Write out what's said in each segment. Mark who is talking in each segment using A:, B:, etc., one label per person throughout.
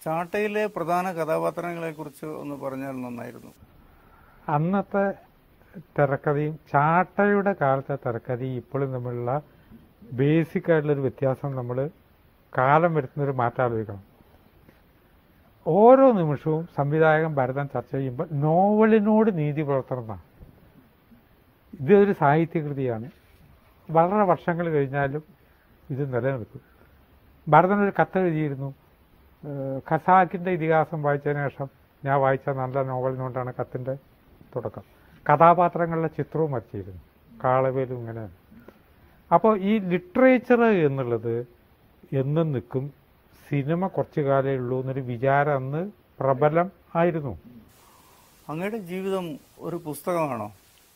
A: ചാട്ടയിലെ പ്രധാന കഥാപാത്രങ്ങളെ കുറിച്ച് ഒന്ന് പറഞ്ഞാൽ നന്നായിരുന്നു
B: അന്നത്തെ തിരക്കഥയും ചാട്ടയുടെ കാലത്തെ തിരക്കഥയും ഇപ്പോഴും തമ്മിലുള്ള ബേസിക് ആയിട്ടുള്ളൊരു വ്യത്യാസം നമ്മൾ കാലം വരുത്തുന്നൊരു മാറ്റം ആലോചിക്കണം ഓരോ നിമിഷവും സംവിധായകൻ ഭരതൻ ചർച്ച ചെയ്യുമ്പോൾ നോവലിനോട് നീതി പുലർത്തണമെന്നാണ് ഇതൊരു സാഹിത്യകൃതിയാണ് വളരെ വർഷങ്ങൾ കഴിഞ്ഞാലും ഇത് നിലനിൽക്കും ഭരതൻ ഒരു കത്തെഴുതിയിരുന്നു ഏഹ് ഖസാക്കിൻ്റെ ഇതിഹാസം വായിച്ചതിന് ശേഷം ഞാൻ വായിച്ച നല്ല നോവലിനോണ്ടാണ് കത്തിൻ്റെ തുടക്കം കഥാപാത്രങ്ങളുടെ ചിത്രവും വരച്ചിരുന്നു കാളവേലും ഇങ്ങനെ അപ്പോൾ ഈ ലിറ്ററേച്ചർ എന്നുള്ളത് എന്നും നിൽക്കും സിനിമ കുറച്ചു കാലേ ഉള്ളൂ എന്നൊരു വിചാരം അന്ന് പ്രബലം ആയിരുന്നു
A: അങ്ങയുടെ ജീവിതം ഒരു പുസ്തകമാണോ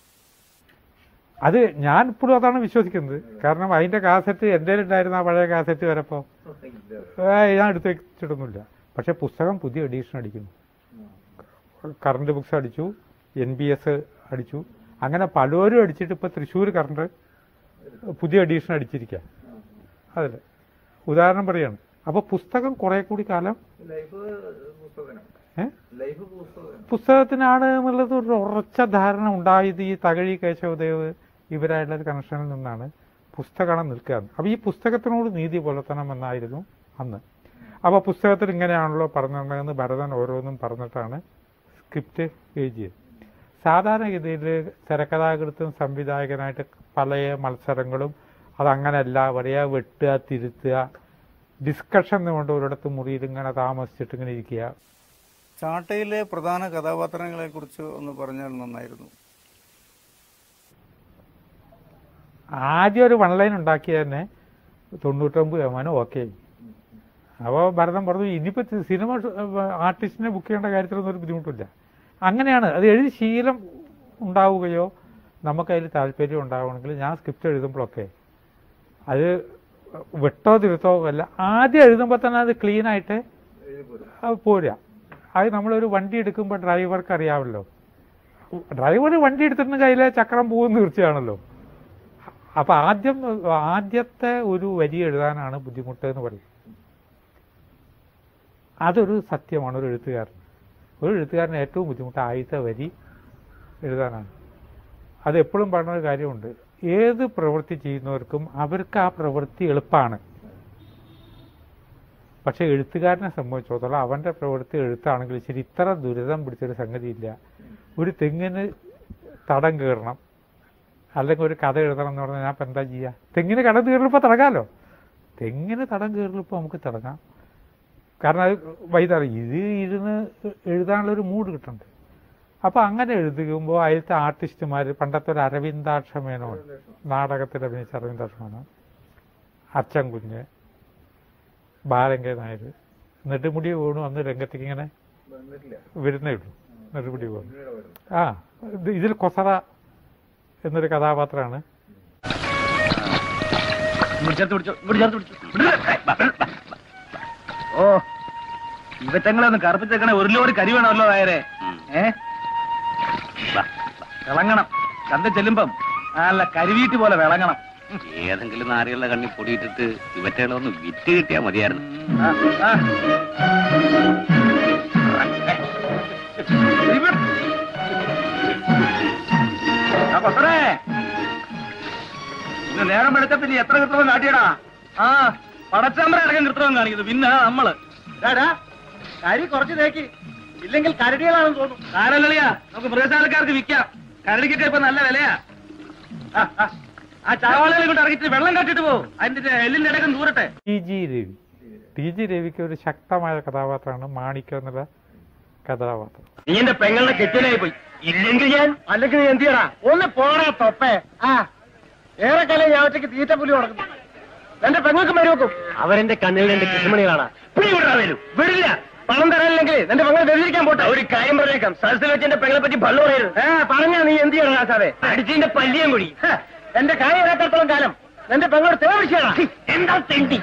B: അത് ഞാൻ ഇപ്പോഴും അതാണ് വിശ്വസിക്കുന്നത് കാരണം അതിന്റെ കാസറ്റ് എൻ്റെ ഉണ്ടായിരുന്ന ആ പഴയ കാസറ്റ് വരപ്പോ ഏയ് ഞാൻ എടുത്ത് വെച്ചിട്ടൊന്നുമില്ല പക്ഷെ പുസ്തകം പുതിയ എഡീഷൻ അടിക്കുന്നു കറണ്ട് ബുക്സ് അടിച്ചു എൻ ബി എസ് അടിച്ചു അങ്ങനെ പലരും അടിച്ചിട്ട് ഇപ്പൊ തൃശ്ശൂർ കറണ്ട് പുതിയ എഡീഷൻ അടിച്ചിരിക്കുക അതിൽ ഉദാഹരണം പറയാണ് അപ്പൊ പുസ്തകം കുറെ കൂടി കാലം
C: ലൈഫ് പുസ്തകം
B: ഏ?
C: ലൈഫ് പുസ്തകം
B: പുസ്തകത്തിനാണ് എന്നുള്ളത് ഒരു ഉറച്ച ധാരണ ഉണ്ടായത് ഈ തകഴി കേശവദേവ് ഇവരായിട്ടുള്ള ഒരു കണക്ഷനിൽ നിന്നാണ് പുസ്തകമാണ് നിൽക്കുക അപ്പൊ ഈ പുസ്തകത്തിനോട് നീതി പുലർത്തണമെന്നായിരുന്നു അന്ന് അപ്പൊ പുസ്തകത്തിൽ ഇങ്ങനെയാണല്ലോ പറഞ്ഞിട്ടുണ്ടെന്ന് ഭരതൻ ഓരോന്നും പറഞ്ഞിട്ടാണ് സ്ക്രിപ്റ്റ് എഴുതിയത് സാധാരണഗതിയിൽ തിരക്കഥാകൃത്തും സംവിധായകനായിട്ട് പല മത്സരങ്ങളും അതങ്ങനെയല്ല പറയാ വെട്ടുക തിരുത്തുക ഡിസ്കഷൻ കൊണ്ട് ഒരിടത്ത് മുറിയിൽ ഇങ്ങനെ താമസിച്ചിട്ട് ഇങ്ങനെ ഇരിക്കുക
A: ചാട്ടയിലെ പ്രധാന കഥാപാത്രങ്ങളെ കുറിച്ച് ഒന്ന് പറഞ്ഞാൽ നന്നായിരുന്നു
B: ആദ്യം ഒരു വൺ ലൈൻ ഉണ്ടാക്കിയ തന്നെ തൊണ്ണൂറ്റൊമ്പത് ശതമാനം ഓക്കെ അപ്പോൾ ഭരതൻ പറഞ്ഞു ഇനിയിപ്പോൾ സിനിമ ആർട്ടിസ്റ്റിനെ ബുക്ക് ചെയ്യേണ്ട കാര്യത്തിലൊന്നും ഒരു ബുദ്ധിമുട്ടില്ല അങ്ങനെയാണ് അത് എഴുതി ശീലം ഉണ്ടാവുകയോ നമുക്കതിൽ താല്പര്യം ഉണ്ടാവുകയാണെങ്കിൽ ഞാൻ സ്ക്രിപ്റ്റ് എഴുതുമ്പോഴൊക്കെ അത് വെട്ടോ തിരുത്തോ അല്ല ആദ്യം എഴുതുമ്പോൾ തന്നെ അത് ക്ലീൻ ആയിട്ട് അത് പോരുക അത് നമ്മളൊരു വണ്ടി എടുക്കുമ്പോൾ ഡ്രൈവർക്ക് അറിയാമല്ലോ ഡ്രൈവർ വണ്ടി എടുത്തിട്ടുണ്ടെങ്കിൽ കയ്യിലെ ചക്രം പോകുന്ന തീർച്ചയാണല്ലോ അപ്പൊ ആദ്യം ആദ്യത്തെ ഒരു വരി എഴുതാനാണ് ബുദ്ധിമുട്ട് എന്ന് പറയും അതൊരു സത്യമാണ് ഒരു എഴുത്തുകാരൻ ഒരു എഴുത്തുകാരന് ഏറ്റവും ബുദ്ധിമുട്ട് ആദ്യത്തെ വരി എഴുതാനാണ് അത് എപ്പോഴും പറയുന്ന ഒരു കാര്യമുണ്ട് ഏത് പ്രവൃത്തി ചെയ്യുന്നവർക്കും അവർക്ക് ആ പ്രവൃത്തി എളുപ്പമാണ് പക്ഷെ എഴുത്തുകാരനെ സംബന്ധിച്ചിടത്തോളം അവന്റെ പ്രവൃത്തി എഴുത്താണെങ്കിൽ ശരി ഇത്ര ദുരിതം പിടിച്ചൊരു സംഗതിയില്ല ഒരു തെങ്ങിന് തടം കയറണം അല്ലെങ്കിൽ ഒരു കഥ എഴുതണം എന്ന് പറഞ്ഞാൽ ഞാൻ ഇപ്പം എന്താ ചെയ്യുക തെങ്ങിന് കടം കയറിയപ്പോൾ തുടങ്ങാമല്ലോ തെങ്ങിന് തടം കയറിയപ്പോൾ നമുക്ക് തുടങ്ങാം കാരണം അത് വൈകുന്നേരം ഇത് ഇരുന്ന് എഴുതാനുള്ള ഒരു മൂഡ് കിട്ടുന്നുണ്ട് അപ്പോൾ അങ്ങനെ എഴുതുമ്പോൾ അതിലത്തെ ആർട്ടിസ്റ്റുമാർ പണ്ടത്തെ ഒരു അരവിന്ദാക്ഷ മേനോൻ നാടകത്തിൽ അഭിനയിച്ച അരവിന്ദാക്ഷ മേനോൻ അച്ഛൻ കുഞ്ഞ് ബാലങ്ക നായർ നെടുമുടി വീണു അന്ന് രംഗത്തേക്ക് ഇങ്ങനെ
C: വന്നിട്ടില്ല
B: വരുന്നേ ഉള്ളൂ നെടുമുടി വീണു
C: പിന്നീട് വരും
B: ആ ഇത് ഇതിൽ കൊസറ എന്നൊരു കഥാപാത്രമാണ്
D: ചേർത്ത് പിടിച്ചോ ഇവിടെ ചേർത്ത് പിടിച്ചോ ഓ ഇവറ്റങ്ങളെ ഒന്ന് കറുപ്പിച്ചേക്കണേ ഒരു ലോറി കരി വേണമല്ലോ നായരെ ഏ വിളങ്ങണം ചന്ത ചെല്ലുമ്പം നല്ല കരിവീറ്റ് പോലെ വിളങ്ങണം
E: ഏതെങ്കിലും നാരികളുടെ കണ്ണി പൊടിയിട്ടിട്ട് ഇവറ്റകളെ ഒന്ന് വിറ്റ് കിട്ടിയാ മതിയായിരുന്നു
D: ആ, ആ. ഇവിടെ. ആ, കൊത്തറേ. ഇന്ന് നേരം വെളുത്തപ്പോ നീ എത്ര കൃത്രിമം കാട്ടിയടാ ആ പടച്ചമ്പറ അടക്കം കൃത്രിമം കാണിക്കുന്നത് പിന്നെ നമ്മള് കരി കുറച്ച് തേക്ക് ഇല്ലെങ്കിൽ കരടികളാണെന്ന് തോന്നും കാരലിയാ നമുക്ക് മൃഗശാലക്കാർക്ക് വിൽക്കാം കരടിക്കൊക്കെ ഇപ്പൊ നല്ല വിലയാ ആ, ആ. ആ ചാവാളുകളെ കൊണ്ട് ഇറങ്ങിട്ട് വെള്ളം കാട്ടിട്ട് പോകും അതിന്റെ എല്ലിന്റെ ഇടക്കം ദൂരട്ടെ
B: T G Ravi T G രവിക്ക് ഒരു ശക്തമായ കഥാപാത്രമാണ് മാണിക്യം എന്നുള്ള കഥാപാത്രം
D: നീ എന്റെ പെങ്ങളുടെ കെട്ടിലായി പോയി ഇല്ലെങ്കിൽ ഞാൻ അല്ലെങ്കിൽ നീ എന്ത് ചെയ്യടാ ഒന്ന് പോടാ തൊപ്പേ ആ ഏറെക്കാലം ഞാൻ ഒറ്റയ്ക്ക് തീറ്റ പുലി നടക്കുന്നു എന്റെ പെങ്ങൾക്ക് മരുവെക്കും അവരെന്റെ കണ്ണിൽ രണ്ട് കൃഷ്ണമണികളാണ് പിടി വിടാ വരും വിടില്ല പണം തരാനില്ലെങ്കിൽ എന്റെ പെങ്ങളെ വെതിരിക്കാൻ പോട്ടെ ഒരു കാര്യം പറഞ്ഞേക്കാം സരസിൽ വെച്ച് എന്റെ പെങ്ങളെ പറ്റി ഭള്ളു പറയരുത് ഏ പറഞ്ഞാ നീ എന്ത് ചെയ്യണം ആസാവേ അടിച്ചിന്റെ പല്ലിയും കൂടി ഹ, എന്റെ കാര്യം ഇറക്കത്തോളം കാലം എന്റെ പെങ്ങളോട് തേവിച്ചാണ് എന്താ തെണ്ടി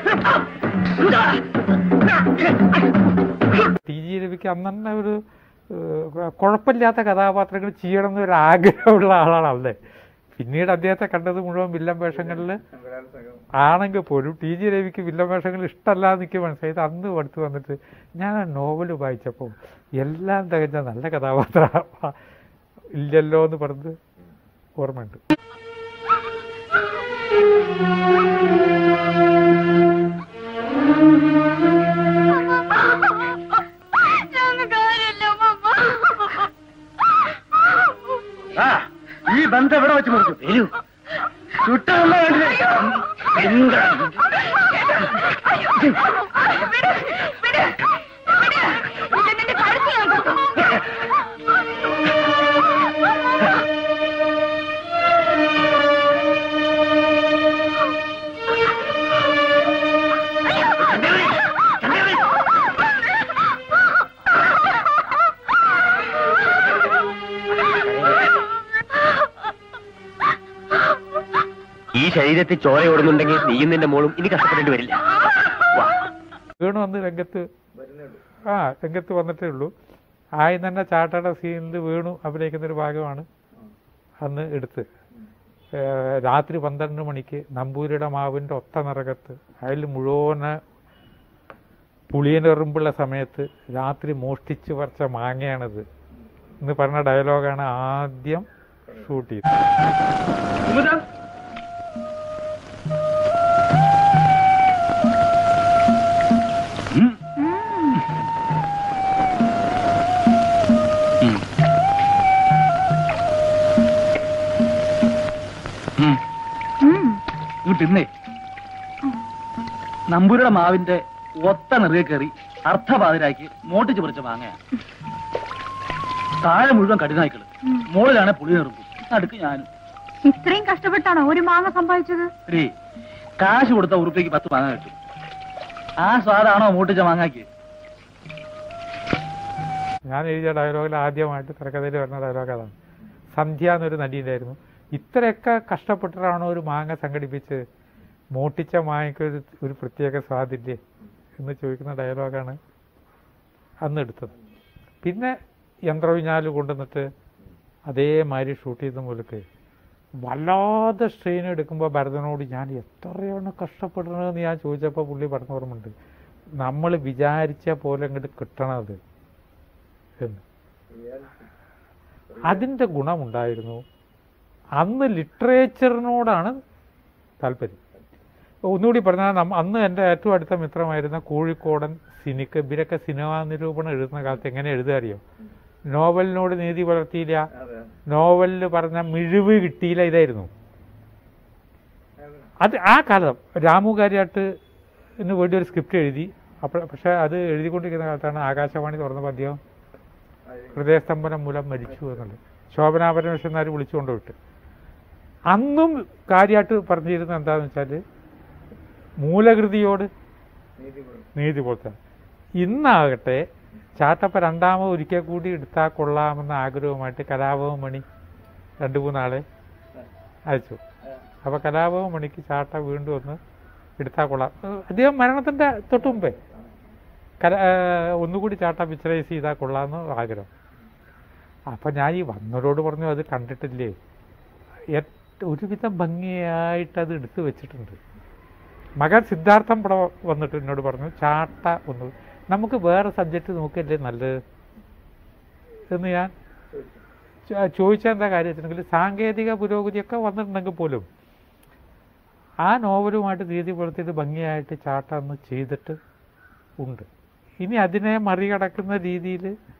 B: ടി ജി രവിക്ക് അന്ന് തന്നെ ഒരു ഏഹ്, കുഴപ്പമില്ലാത്ത കഥാപാത്രങ്ങൾ ചെയ്യണം എന്നൊരു ആഗ്രഹമുള്ള ആളാണ് അല്ലേ പിന്നീട് അദ്ദേഹത്തെ കണ്ടത് മുഴുവൻ വില്ലൻ വേഷങ്ങളിൽ
C: ബലാത്സംഗം
B: ആണെങ്കിൽ പോലും ടി ജി രവിക്ക് വില്ലൻ വേഷങ്ങൾ ഇഷ്ടമല്ല എന്ന് എനിക്ക് മനസ്സിലായത് അന്ന് അടുത്ത് വന്നിട്ട് ഞാൻ ആ നോവൽ വായിച്ചപ്പോൾ എല്ലാം തികഞ്ഞ നല്ല കഥാപാത്ര ഇല്ലല്ലോ എന്ന് പറഞ്ഞത് ഓർമ്മയുണ്ട്
F: ഞങ്ങൾക്ക് കാര്യമില്ല മമ്മ
D: ആ ഈ ബന്ധം എവിടെ വെച്ച് മുറിച്ചു വരൂ ചുട്ടമ്മ കണ്ടില്ലേ എന്താ ഈ ശരീരത്തിൽ ചോര ഓടുന്നുണ്ടെങ്കിൽ നീയും നിന്റെ മോളും ഇനി കഷ്ടപ്പെടേണ്ടി വരില്ല വാ.
B: വേണു വന്ന് രംഗത്ത്
C: വരുന്നേ ഉള്ളൂ
B: ആ രംഗത്ത് വന്നിട്ടേ ഉള്ളൂ ആയി തന്നെ ചാട്ടയുടെ സീനിൽ വേണു അഭിനയിക്കുന്ന ഒരു ഭാഗമാണ് അന്ന് എടുത്ത് ഏഹ് രാത്രി പന്ത്രണ്ട് മണിക്ക് നമ്പൂരിയുടെ മാവിൻ്റെ ഒത്ത നിറകത്ത് അതിൽ മുഴുവന് പുളിയനെറുമ്പുള്ള സമയത്ത് രാത്രി മോഷ്ടിച്ച് പറിച്ച മാങ്ങയാണിത് എന്ന് പറഞ്ഞ ഡയലോഗാണ് ആദ്യം ഷൂട്ട് ചെയ്തത്
G: ഇന്നേ നമ്പൂരുടെ മാവിന്റെ ഒത്ത നിറയെ കയറി അർത്ഥപാതിരാക്കി മോട്ടിച്ച് പറിച്ച മാങ്ങയാണ് താഴെ മുഴുവൻ കഠിനായ്ക്കള് മുകളിലാണ് പുളി നിറമ്പും അടുക്ക് ഞാനും
F: ഇത്രയും കഷ്ടപ്പെട്ടാണോ ഒരു മാങ്ങ സമ്പാദിച്ചത്
G: എടീ കാശ് കൊടുത്ത ഉറുപ്പിക്ക് പത്ത് മാങ്ങ കിട്ടും ആ സ്വാദാണോ മൂട്ടിച്ച മാങ്ങാക്ക്
B: ഞാൻ എഴുതിയ ഡയലോഗിൽ ആദ്യമായിട്ട് തിരക്കഥയിൽ വരുന്ന ഡയലോഗ് അതാണ് സന്ധ്യ എന്നൊരു നടിയുണ്ടായിരുന്നു ഇത്രയൊക്കെ കഷ്ടപ്പെട്ടിട്ടാണോ ഒരു മാങ്ങ സംഘടിപ്പിച്ച് മോട്ടിച്ച മാങ്ങയ്ക്ക് ഒരു ഒരു പ്രത്യേക സ്വാദില്ലേ എന്ന് ചോദിക്കുന്ന ഡയലോഗാണ് അന്ന് എടുത്തത് പിന്നെ യന്ത്രവിഞ്ഞാല് കൊണ്ടുവന്നിട്ട് അതേമാതിരി ഷൂട്ട് ചെയ്ത മുതൽക്ക് വല്ലാതെ സ്ട്രെയിൻ എടുക്കുമ്പോൾ ഭരതനോട് ഞാൻ എത്രയാണ് കഷ്ടപ്പെടുന്നതെന്ന് ഞാൻ ചോദിച്ചപ്പോൾ പുള്ളി പറഞ്ഞ ഓർമ്മയുണ്ട് നമ്മൾ വിചാരിച്ച പോലെ അങ്ങോട്ട് കിട്ടണത് എന്ന് അതിൻ്റെ ഗുണമുണ്ടായിരുന്നു അന്ന് ലിറ്ററേച്ചറിനോടാണ് താല്പര്യം ഒന്നുകൂടി പറഞ്ഞാൽ നമ്മ അന്ന് എൻ്റെ ഏറ്റവും അടുത്ത മിത്രമായിരുന്ന കോഴിക്കോടൻ സിനിക്ക് ഇവരൊക്കെ സിനിമാ നിരൂപണം എഴുതുന്ന കാലത്ത് എങ്ങനെ എഴുതുക അറിയോ നോവലിനോട് നീതി പുലർത്തിയില്ല
C: അതെ
B: നോവലിൽ പറഞ്ഞ മിഴിവ് കിട്ടിയില്ല ഇതായിരുന്നു അത് ആ കാലം രാമു കാര്യാട്ട് വേണ്ടി ഒരു സ്ക്രിപ്റ്റ് എഴുതി അപ്പോൾ പക്ഷെ അത് എഴുതിക്കൊണ്ടിരിക്കുന്ന കാലത്താണ് ആകാശവാണി തുറന്നപ്പോൾ അദ്ദേഹം ഹൃദയസ്തംഭനം മൂലം മരിച്ചു എന്നുള്ളത് ശോഭനാപരമേശ്വരനാർ വിളിച്ചു കൊണ്ടുപോയിട്ട് അന്നും കാര്യമായിട്ട് പറഞ്ഞിരുന്നത് എന്താണെന്ന് വെച്ചാൽ മൂലകൃതിയോട്
C: നീതി പുലർത്തും.
B: നീതി പുലർത്താൻ ഇന്നാകട്ടെ ചാട്ടപ്പ രണ്ടാമത് ഒരിക്കൽ കൂടി എടുത്താൽ കൊള്ളാമെന്ന ആഗ്രഹവുമായിട്ട് കലാഭവൻ മണി രണ്ട് മൂന്നാളെ അയച്ചു അപ്പോൾ കലാഭവൻ മണിക്ക് ചാട്ട വീണ്ടും ഒന്ന് എടുത്താൽ കൊള്ളാം ഏഹ് അദ്ദേഹം മരണത്തിൻ്റെ തൊട്ട് മുമ്പേ കല ഏഹ് ഒന്നുകൂടി ചാട്ട പിക്ചറൈസ് ചെയ്താൽ കൊള്ളാമെന്ന് ആഗ്രഹം അപ്പം ഞാൻ ഈ വന്നവരോട് പറഞ്ഞു അത് കണ്ടിട്ടില്ലേ എറ്റ് ഒരുവിധം ഭംഗിയായിട്ട് അത് എടുത്തു വെച്ചിട്ടുണ്ട് മകൻ സിദ്ധാർത്ഥം ഇവിടെ വന്നിട്ട് എന്നോട് പറഞ്ഞു ചാട്ട ഒന്ന് നമുക്ക് വേറെ സബ്ജക്റ്റ് നോക്കിയല്ലേ നല്ലത് എന്ന് ഞാൻ ചോ- ചോദിച്ച എന്താ കാര്യം വെച്ചിട്ടുണ്ടെങ്കിൽ സാങ്കേതിക പുരോഗതിയൊക്കെ വന്നിട്ടുണ്ടെങ്കിൽ പോലും ആ നോവലുമായിട്ട് രീതി പുലർത്തിയിട്ട് ഭംഗിയായിട്ട് ചാട്ട ഒന്ന് ചെയ്തിട്ട് ഉണ്ട് ഇനി അതിനെ മറികടക്കുന്ന രീതിയിൽ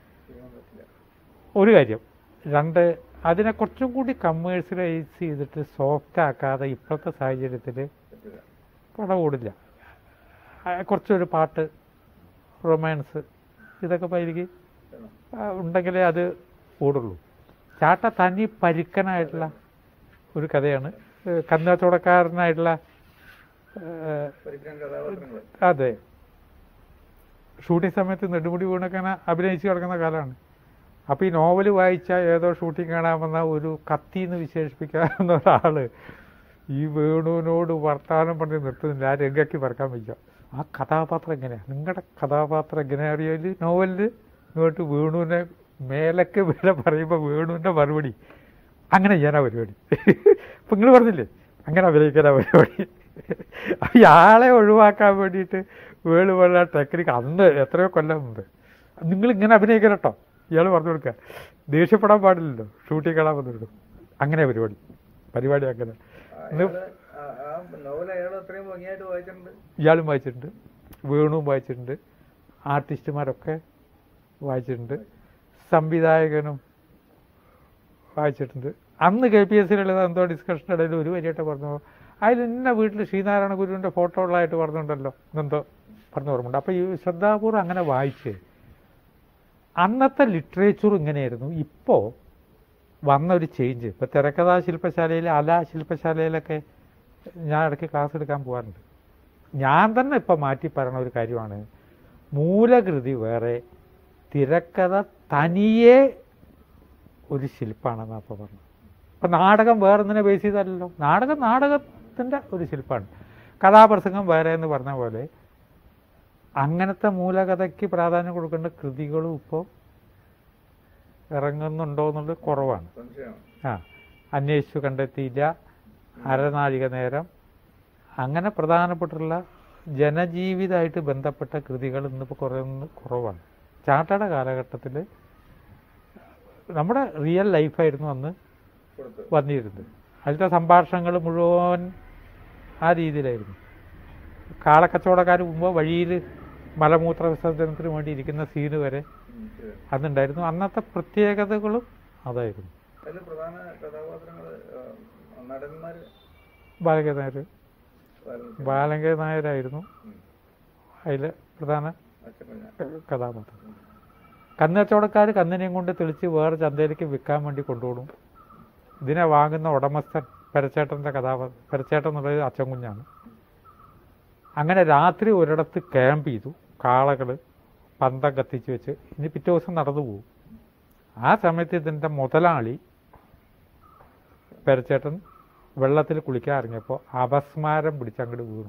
B: ഒരു കാര്യം രണ്ട് അതിനെ കുറച്ചും കൂടി കമേഴ്സ്യലൈസ് ചെയ്തിട്ട് സോഫ്റ്റ് ആക്കാതെ ഇപ്പോഴത്തെ സാഹചര്യത്തിൽ പടം ഓടില്ല ആ, കുറച്ചൊരു പാട്ട് റൊമാൻസ് ഇതൊക്കെ പരിക്ക് ഉണ്ടെങ്കിലേ അത് ഓടുള്ളൂ ചാട്ട തനി പരുക്കനായിട്ടുള്ള ഒരു കഥയാണ് ഏഹ് കന്നച്ചവടക്കാരനായിട്ടുള്ള ഏഹ്,
C: പരിജ്ഞാന കഥാപാത്രങ്ങൾ
B: അതെ ഷൂട്ടിംഗ് സമയത്ത് നെടുമുടി വീണൊക്കെ ഇങ്ങനെ അഭിനയിച്ച് കിടക്കുന്ന കാലമാണ് അപ്പോൾ ഈ നോവൽ വായിച്ച ഏതോ ഷൂട്ടിംഗ് കാണാൻ വന്ന ഒരു കത്തി എന്ന് വിശേഷിപ്പിക്കാവുന്ന ഒരാൾ ഈ വേണുവിനോട് വർത്താനം പറഞ്ഞ് നിർത്തുന്നില്ല ആ രംഗയ്ക്ക് പറക്കാൻ വയ്യ ആ കഥാപാത്രം എങ്ങനെയാണ് നിങ്ങളുടെ കഥാപാത്രം എങ്ങനെയാ അറിയാല് നോവലിൽ ഇങ്ങോട്ട് വേണുവിനെ മേലക്ക് വില പറയുമ്പോൾ വേണുവിൻ്റെ മറുപടി അങ്ങനെ ചെയ്യാനാ പരിപാടി ഇപ്പം നിങ്ങൾ പറഞ്ഞില്ലേ അങ്ങനെ അഭിനയിക്കാനാ പരിപാടി അപ്പം ഇയാളെ ഒഴിവാക്കാൻ വേണ്ടിയിട്ട് വേളുവെള്ള ടെക്നിക്ക് അന്ന് എത്രയോ കൊല്ലം മുമ്പ് നിങ്ങൾ ഇങ്ങനെ അഭിനയിക്കണം കേട്ടോ ഇയാൾ പറഞ്ഞു കൊടുക്കുക ദേഷ്യപ്പെടാൻ പാടില്ലല്ലോ ഷൂട്ടിങ് കാണാൻ വന്നിടും അങ്ങനെ പരിപാടി പരിപാടി അങ്ങനെ ഇന്ന്
C: അയാള് ആ- ആ നോവൽ അയാൾ അത്രയും ഭംഗിയായിട്ട് വായിച്ചിട്ടുണ്ട്
B: ഇയാളും വായിച്ചിട്ടുണ്ട് വേണുവും വായിച്ചിട്ടുണ്ട് ആർട്ടിസ്റ്റുമാരൊക്കെ വായിച്ചിട്ടുണ്ട് സംവിധായകനും വായിച്ചിട്ടുണ്ട് അന്ന് കെ പി എസ് സിയിലുള്ള എന്തോ ഡിസ്കഷൻ്റെ ഇടയിൽ ഒരു വരിയായിട്ട് പറഞ്ഞു അതിൽ ഇന്ന വീട്ടിൽ ശ്രീനാരായണ ഗുരുവിൻ്റെ ഫോട്ടോ ഉള്ളതായിട്ട് പറഞ്ഞിട്ടുണ്ടല്ലോ എന്തോ പറഞ്ഞു ഓർമ്മയുണ്ട് അപ്പോൾ ഈ ശ്രദ്ധാപൂർവ്വം അങ്ങനെ വായിച്ച് അന്നത്തെ ലിറ്ററേച്ചർ ഇങ്ങനെയായിരുന്നു ഇപ്പോൾ വന്ന ഒരു ചേഞ്ച് ഇപ്പോൾ തിരക്കഥാ ശില്പശാലയിൽ അല ശില്പശാലയിലൊക്കെ ഞാൻ ഇടയ്ക്ക് ക്ലാസ് എടുക്കാൻ പോകാറുണ്ട് ഞാൻ തന്നെ ഇപ്പം മാറ്റി പറയുന്ന ഒരു കാര്യമാണ് മൂലകൃതി വേറെ തിരക്കഥ തനിയെ ഒരു ശില്പമാണെന്നാണ് അപ്പോൾ പറഞ്ഞത് അപ്പം നാടകം വേറെ ഒന്നിനെ ബേസ് ചെയ്തല്ലോ നാടകം നാടകത്തിൻ്റെ ഒരു ശില്പമാണ് കഥാപ്രസംഗം വേറെ എന്ന് പറഞ്ഞ പോലെ അങ്ങനത്തെ മൂലകഥയ്ക്ക് പ്രാധാന്യം കൊടുക്കേണ്ട കൃതികളും ഇപ്പോൾ ഇറങ്ങുന്നുണ്ടോ എന്നുള്ളത് കുറവാണ്
C: സംശയമാണ്
B: ആ അന്വേഷിച്ചു കണ്ടെത്തിയില്ല അരനാഴിക നേരം അങ്ങനെ പ്രധാനപ്പെട്ടുള്ള ജനജീവിതമായിട്ട് ബന്ധപ്പെട്ട കൃതികൾ ഇന്നിപ്പോൾ കുറേ ഒന്ന് കുറവാണ് ചാട്ടയുടെ കാലഘട്ടത്തിൽ നമ്മുടെ റിയൽ ലൈഫായിരുന്നു അന്ന്
C: കൊടുത്തു
B: വന്നിരുന്നത് അതിലത്തെ സംഭാഷണങ്ങൾ മുഴുവൻ ആ രീതിയിലായിരുന്നു കാളക്കച്ചവടക്കാർ മുമ്പ് വഴിയിൽ മലമൂത്ര വിസർജനത്തിന് വേണ്ടി ഇരിക്കുന്ന സീന് വരെ
C: ഉം, ശരി.
B: അന്നുണ്ടായിരുന്നു അന്നത്തെ പ്രത്യേകതകളും അതായിരുന്നു
C: അതില് പ്രധാന കഥാപാത്രങ്ങള് ആ, നടന്മാര്
B: ബാലകേ നായർ
C: ബാലൻ
B: ബാലങ്കേ നായരായിരുന്നു അതിൽ പ്രധാന
C: അച്ഛൻ
B: കഥാപാത്രം കന്നുകച്ചവടക്കാർ കന്നിനെയും കൊണ്ട് തെളിച്ച് വേറെ ചന്തയിലേക്ക് വിൽക്കാൻ വേണ്ടി കൊണ്ടുപോകും ഇതിനെ വാങ്ങുന്ന ഉടമസ്ഥൻ പെരച്ചേട്ടൻ്റെ കഥാപാത്രം പെരച്ചേട്ടൻ എന്നുള്ളത് അച്ഛൻ കുഞ്ഞാണ് അങ്ങനെ രാത്രി ഒരിടത്ത് ക്യാമ്പ് ചെയ്തു കാളകൾ പന്തം കത്തിച്ച് വെച്ച് ഇനി പിറ്റേ ദിവസം നടന്നു പോകും ആ സമയത്ത് ഇതിൻ്റെ മുതലാളി പെരച്ചേട്ടൻ വെള്ളത്തിൽ കുളിക്കാൻ ഇറങ്ങിയപ്പോൾ അപസ്മാരം പിടിച്ച് അങ്ങോട്ട് വീണു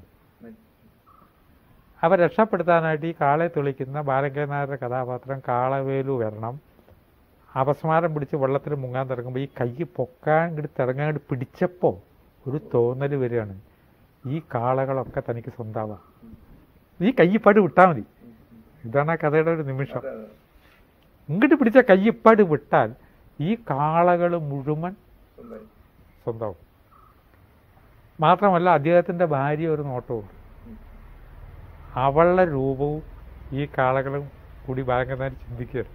B: അവ രക്ഷപ്പെടുത്താനായിട്ട് ഈ കാളെ തെളിക്കുന്ന ബാലങ്കനാരുടെ കഥാപാത്രം കാളവേലു വരണം അപസ്മാരം പിടിച്ച് വെള്ളത്തിൽ മുങ്ങാൻ തുടങ്ങുമ്പോൾ ഈ കൈ പൊക്കാൻ ഇങ്ങോട്ട് തിറങ്ങാൻ ഇങ്ങോട്ട് പിടിച്ചപ്പോൾ ഒരു തോന്നൽ വരികയാണ് ഈ കാളകളൊക്കെ തനിക്ക് സ്വന്തമാവാം ഈ കയ്യപ്പാട് വിട്ടാൽ മതി ഇതാണ് ആ കഥയുടെ ഒരു നിമിഷം ഇങ്ങോട്ട് പിടിച്ച കയ്യപ്പാട് വിട്ടാൽ ഈ കാളകൾ മുഴുവൻ
C: സ്വന്തമായി
B: സ്വന്തമാവും മാത്രമല്ല അദ്ദേഹത്തിൻ്റെ ഭാര്യ ഒരു നോട്ടവും അവളുടെ രൂപവും ഈ കാളകളും കൂടി ബാലങ്കനാർ ചിന്തിക്കുകയാണ്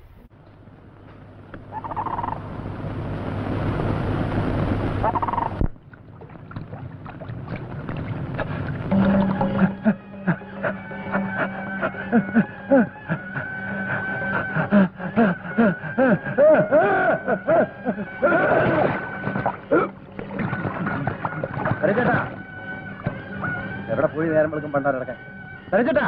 D: ചേട്ടാ എവിടെ പോയി നേരം വിളിക്കും പണ്ടാരടക്കാൻ ചേട്ടാ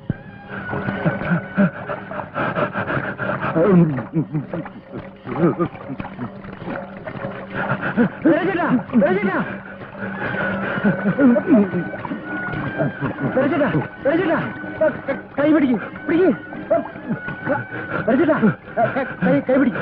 D: കൈ പിടിക്കും പിടിക്കും കൈ കൈ പിടിക്കും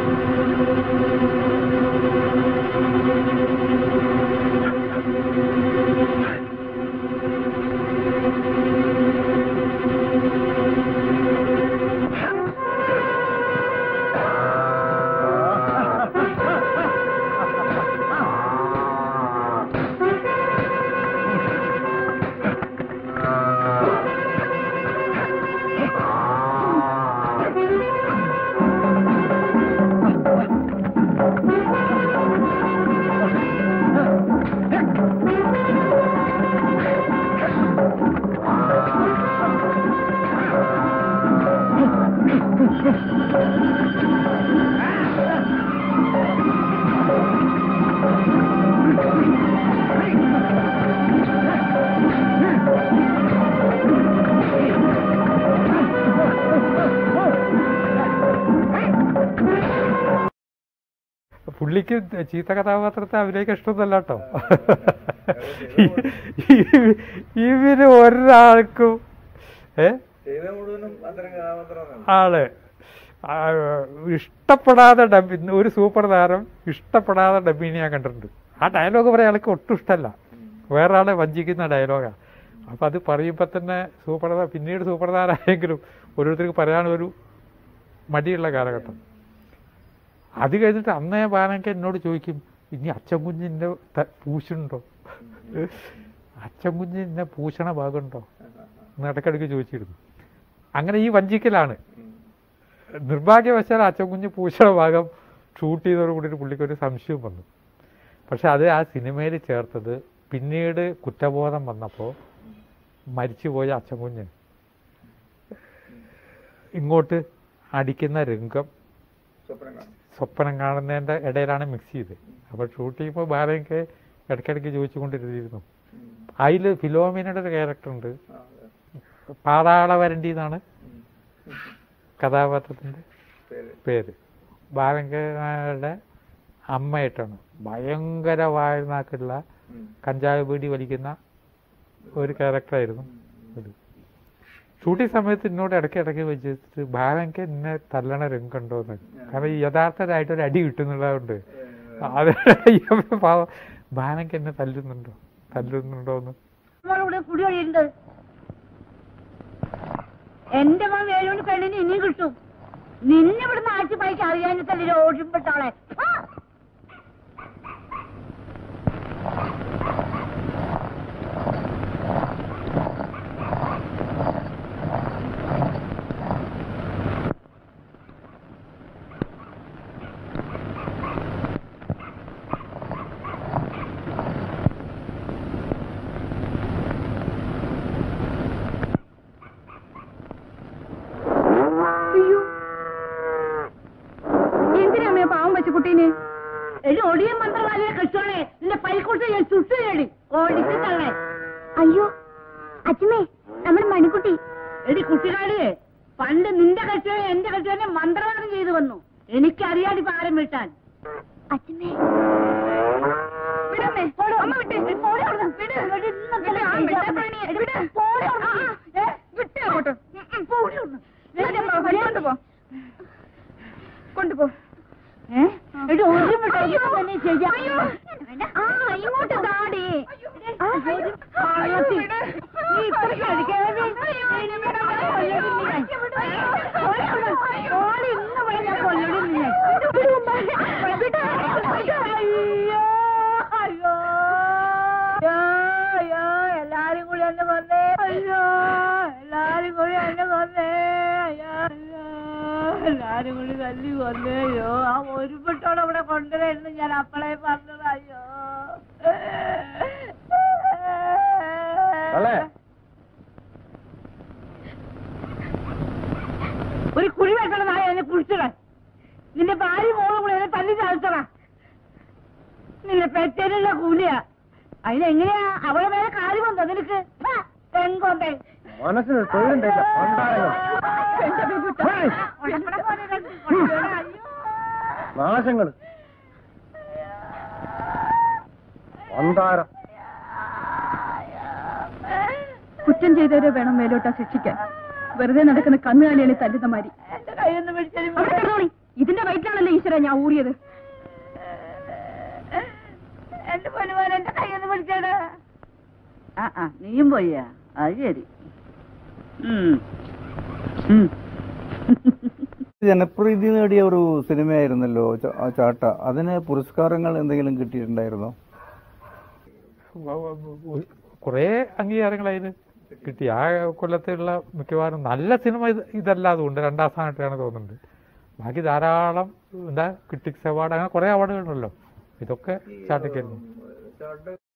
C: ആ
B: പുള്ളിക്ക് ചീത്ത കഥാപാത്രത്തെ അഭിനയിക്കാൻ ഇഷ്ടമൊന്നുമല്ല കേട്ടോ ഇവര് ഒരാൾക്കും ഏ
C: ചെയ്ത മുഴുവനും അത്തരം കഥാപാത്രമാണ്
B: ആള് ആ, ഇഷ്ടപ്പെടാതെ ഡബ് ഒരു സൂപ്പർ താരം ഇഷ്ടപ്പെടാതെ ഡബിനെ ഞാൻ കണ്ടിട്ടുണ്ട് ആ ഡയലോഗ് പറയാൻ ആൾക്ക് ഒട്ടും ഇഷ്ടമല്ല വേറെ ആളെ വഞ്ചിക്കുന്ന ഡയലോഗാണ് അപ്പം അത് പറയുമ്പോൾ തന്നെ സൂപ്പർ താരം പിന്നീട് സൂപ്പർ താരമായെങ്കിലും ഓരോരുത്തർക്ക് പറയാനൊരു മടിയുള്ള കാലഘട്ടം അത് കഴിഞ്ഞിട്ട് അന്നേ ബാലങ്ക എന്നോട് ചോദിക്കും ഇനി അച്ഛൻ കുഞ്ഞിൻ്റെ പൂശുണ്ടോ അച്ഛൻ കുഞ്ഞിൻ്റെ പൂശണ ഭാഗമുണ്ടോ എന്ന് ഇടയ്ക്കിടയ്ക്ക് ചോദിച്ചിരുന്നു അങ്ങനെ ഈ വഞ്ചിക്കലാണ് നിർഭാഗ്യവശാൽ അച്ഛൻ കുഞ്ഞ് പൂശണ ഭാഗം ഷൂട്ട് ചെയ്തതോട് കൂടിയിട്ട് പുള്ളിക്ക് ഒരു സംശയം വന്നു പക്ഷെ അത് ആ സിനിമയിൽ ചേർത്തത് പിന്നീട് കുറ്റബോധം വന്നപ്പോൾ മരിച്ചുപോയ അച്ഛൻ കുഞ്ഞ് ഇങ്ങോട്ട് അടിക്കുന്ന രംഗം
C: സ്വപ്നം കാണും
B: സ്വപ്നം കാണുന്നതിൻ്റെ ഇടയിലാണ് മിക്സ് ചെയ്ത് അപ്പോൾ ഷൂട്ട് ചെയ്യുമ്പോൾ ബാലയ്ക്ക് ഇടയ്ക്കിടയ്ക്ക് ചോദിച്ചുകൊണ്ടിരുന്നിരുന്നു അതിൽ ഫിലോമിനയുടെ ഒരു ക്യാരക്ടർ ഉണ്ട്
C: ആ, അതെ.
B: പാതാള വരണ്ടി എന്നാണ് കഥാപാത്രത്തിൻ്റെ
C: പേര്
B: പേര് ബാലങ്കയുടെ അമ്മയായിട്ടാണ് ഭയങ്കര വായനാക്കുള്ള
C: ഉം.
B: കഞ്ചാവ് പീടി വലിക്കുന്ന ഒരു ക്യാരക്ടറായിരുന്നു ഇത് ഷൂട്ടിംഗ് സമയത്ത് എന്നോട് ഇടയ്ക്ക് ഇടയ്ക്ക് വെച്ചിട്ട് ബാലങ്ക എന്നെ തല്ലണ രംഗുണ്ടോ എന്ന് കാരണം ഈ യഥാർത്ഥമായിട്ട് ഒരു അടി കിട്ടുന്നുള്ളതുകൊണ്ട് അത് പാവം ബാലങ്ക എന്നെ തല്ലുന്നുണ്ടോ തല്ലുന്നുണ്ടോ എന്ന്
F: ഇവിടെ കുടി കഴിയുണ്ട് എന്റെ മോൻ വേലുകൊണ്ട് പെണ്ണിന് ഇനിയും കിട്ടും നിന്നെ ഇവിടുന്ന് ആഴ്ച പൈസ അറിയാനിട്ടല്ലേ ഓടിപ്പെട്ടോളെ അയ്യോ എന്തിനാ പാവം വെച്ച കുട്ടീനെ എടി ഒടിയൻ മന്ത്രവാദിയെ കെട്ടോണേ നിന്റെ പൈക്കൂട്ട് ഞാൻ ചുട്ടുകേടി ഓടിച്ചു തള്ളേ
H: അയ്യോ അച്ഛമ്മേ നമ്മുടെ മണിക്കുട്ടി
F: എടി കുട്ടികാടി പണ്ട് നിന്റെ കെട്ടിയോനെ എന്റെ കെട്ടിയോനെ മന്ത്രവാദം ചെയ്തു വന്നു എനിക്കറിയാടി പാരം വിട്ടാൻ
H: അച്ഛമ്മേ
F: വിടമ്മേ, പോടോ. അമ്മ വിട്ടേ. പോടി അവിടുന്ന്. വിട്. എടി, ഇന്നത്തെ ആ വെട്ടാപ്രാണിയെ. എടി, വിട്. പോടി അവിടുന്ന്. ഏ, വിട്ടേ അങ്ങോട്ട്. ഉം, ഉം, പോടി അവിടുന്ന്. വേഗം പോ, കൊണ്ടുപോ. കൊണ്ടുപോ ഏ? എടി, ഒരു മിഠായി തന്നെ ചെയ്യാം.
H: ആ ഇങ്ങോട്ട് താടി
F: ആ, ഒരു കള്ളത്തി. നീ ഇത്രയ്ക്ക് അടിക്കാതെ നിന്നെ ഞാൻ കൊല്ലടി നിന്നെ. പോടി അവിടുന്ന്. പോടി, ഇന്ന് വരെ ഞാൻ കൊല്ലടി നിന്നെ. അയ്യോ അയ്യോ അയ്യോ അയ്യോ എല്ലാരും കൂടി എന്നെ കൊന്നേ അയ്യോ എല്ലാരും കൂടി എന്നെ കൊന്നേ അയ്യോ അയ്യോ എല്ലാരും കൂടി തല്ലി കൊന്നേ അയ്യോ ആ ഒരു പെട്ടോടെ ഇവിടെ കൊണ്ടുവരുന്നു ഞാൻ അപ്പളേ പറഞ്ഞത് അയ്യോ
D: തള്ളേ.
F: ഒരു കുഴി വെക്കണം നായ എന്നെ കുഴിച്ചിട നിന്റെ ഭാര്യ മോളും കൂടെ എന്നെ തല്ലി ചാഴ്ത്തറ നിന്റെ പെറ്റേനുള്ള കൂലിയാ അതിനെങ്ങനെയാ അവളെ മേലെ കാല് വന്നോ നിനക്ക് പെങ്കൊണ്ടേ
D: മനസ്സിന് തൊഴിലുണ്ടല്ലോ നാശങ്ങൾ അന്താരം
H: കുറ്റം ചെയ്തവരെ വേണം മേലോട്ടാ ശിക്ഷിക്കാൻ വെറുതെ നടക്കുന്ന കന്നുകാലികളെ തല്ലുന്ന മാതിരി
F: എന്റെ കയ്യൊന്ന് പിടിച്ചാലും
H: അവിടെ കിടന്നോളി ഇതിന്റെ വയറ്റിലാണല്ലോ ഈശ്വര ഞാൻ ഊറിയത്
F: എന്റെ പൊന്നുമോൻ എന്റെ കയ്യൊന്ന് പിടിച്ചാടാ
G: ആ ആ നീയും പോയാ അത് ശരി ഉം. ഉം.
A: ജനപ്രീതി നേടിയ ഒരു സിനിമയായിരുന്നല്ലോ ച- ആ ചാട്ട അതിന് പുരസ്കാരങ്ങൾ എന്തെങ്കിലും കിട്ടിയിട്ടുണ്ടായിരുന്നോ
B: കുറേ അംഗീകാരങ്ങൾ അതിന് കിട്ടി ആ കൊല്ലത്തിലുള്ള മിക്കവാറും നല്ല സിനിമ ഇത് ഇതല്ല അതുകൊണ്ട് രണ്ടാം സ്ഥാനത്താണ് തോന്നുന്നുണ്ട് ബാക്കി ധാരാളം എന്താ ക്രിട്ടിക്സ് അവാർഡ് അങ്ങനെ കുറേ അവാർഡുകളുണ്ടല്ലോ ഇതൊക്കെ ചാട്ടയ്ക്കായിരുന്നു
C: ചാട്ട